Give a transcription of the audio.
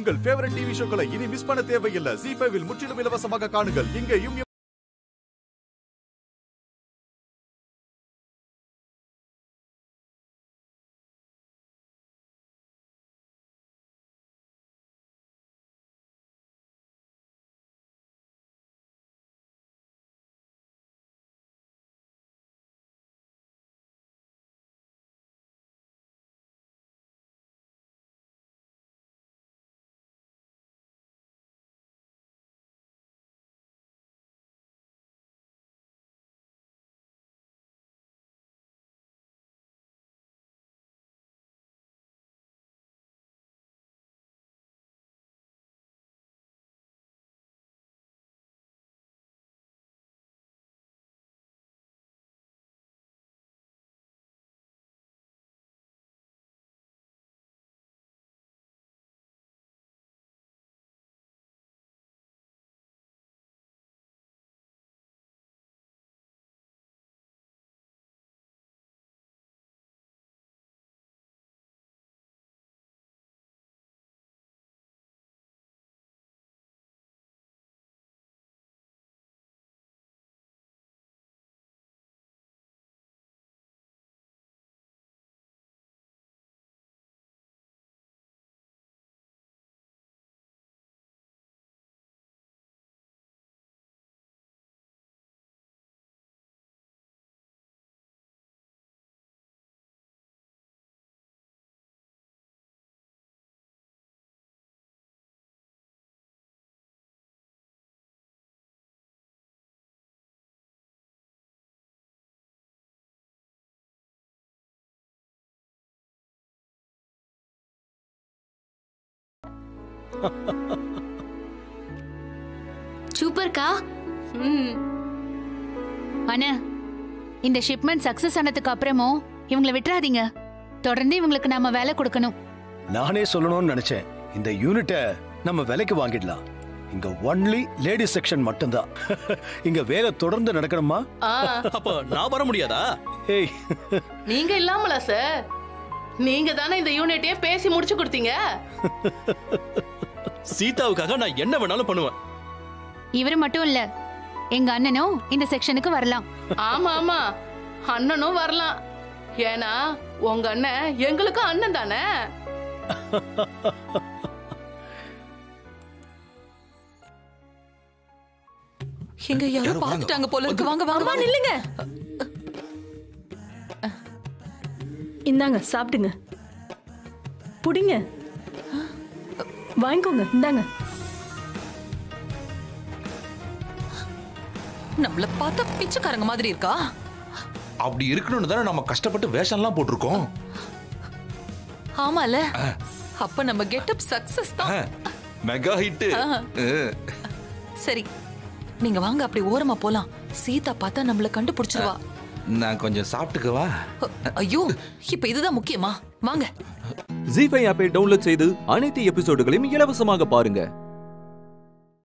உங்கள் favourite TV ஷோக்களை இனி miss பண்ண தேவையில்லை ஜி ஃபைவில் முற்றிலும் இலவசமாக காணுங்கள் இங்கேயும் சூப்பர்க்கா ம் அண்ணா இந்த ஷிப்மெண்ட் சக்சஸ் ஆனதுக்கு அப்புறமும் இவங்களை விட்டுறாதீங்க தொடர்ந்து இவங்களுக்கு நாம வேலை கொடுக்கணும் நானே சொல்லணும்னு நினைச்சேன் இந்த யூனிட்டை நம்ம விலைக்கு வாங்கிடலாம் இங்க ஒன்லி லேடிஸ் செக்ஷன் மட்டும்தான் இங்க வேலை தொடர்ந்து நடக்கணுமா ஆ அப்ப நான் வர முடியாதா ஏய் நீங்க இல்லாமலா சார் நீங்க தானே இந்த யூனிட்டையே பேசி முடிச்சு கொடுத்தீங்க சீதாவுக்காக நான் என்ன வேணாலும் பண்ணுவேன் இவரு மட்டும் இல்ல எங்க அண்ணனும் இந்த செக்ஷனுக்கு வரலாம் ஆமா ஆமா அண்ணனும் வரலாம் ஏன்னா உங்க அண்ணன் எங்களுக்கும் அண்ணன் தானே எங்க யாரோ பாத்துட்டாங்க போல இருக்கு வாங்க வாங்க வாங்க நில்லுங்க இந்தாங்க சாப்பிடுங்க புடிங்க வாங்கிக்கோங்க இந்தாங்க நம்மள பார்த்தா பிச்சைக்காரங்க மாதிரி இருக்கா அப்படி இருக்கணும்னு தானே நம்ம கஷ்டப்பட்டு வேஷம்லாம் போட்டிருக்கோம் ஆமால அப்ப நம்ம கெட்டப் சக்சஸ் தான் மெகா ஹிட் சரி நீங்க வாங்க அப்படி ஓரமா போலாம் சீதா பார்த்தா நம்மள கண்டுபிடிச்சிருவா நான் கொஞ்சம் சாப்பிட்டுக்கவா அ- ஐயோ இப்ப இதுதான் முக்கியமா வாங்க ஜி ஃபைவ் ஆப்பை டவுன்லோட் செய்து அனைத்து எபிசோடுகளையும் இலவசமாக பாருங்க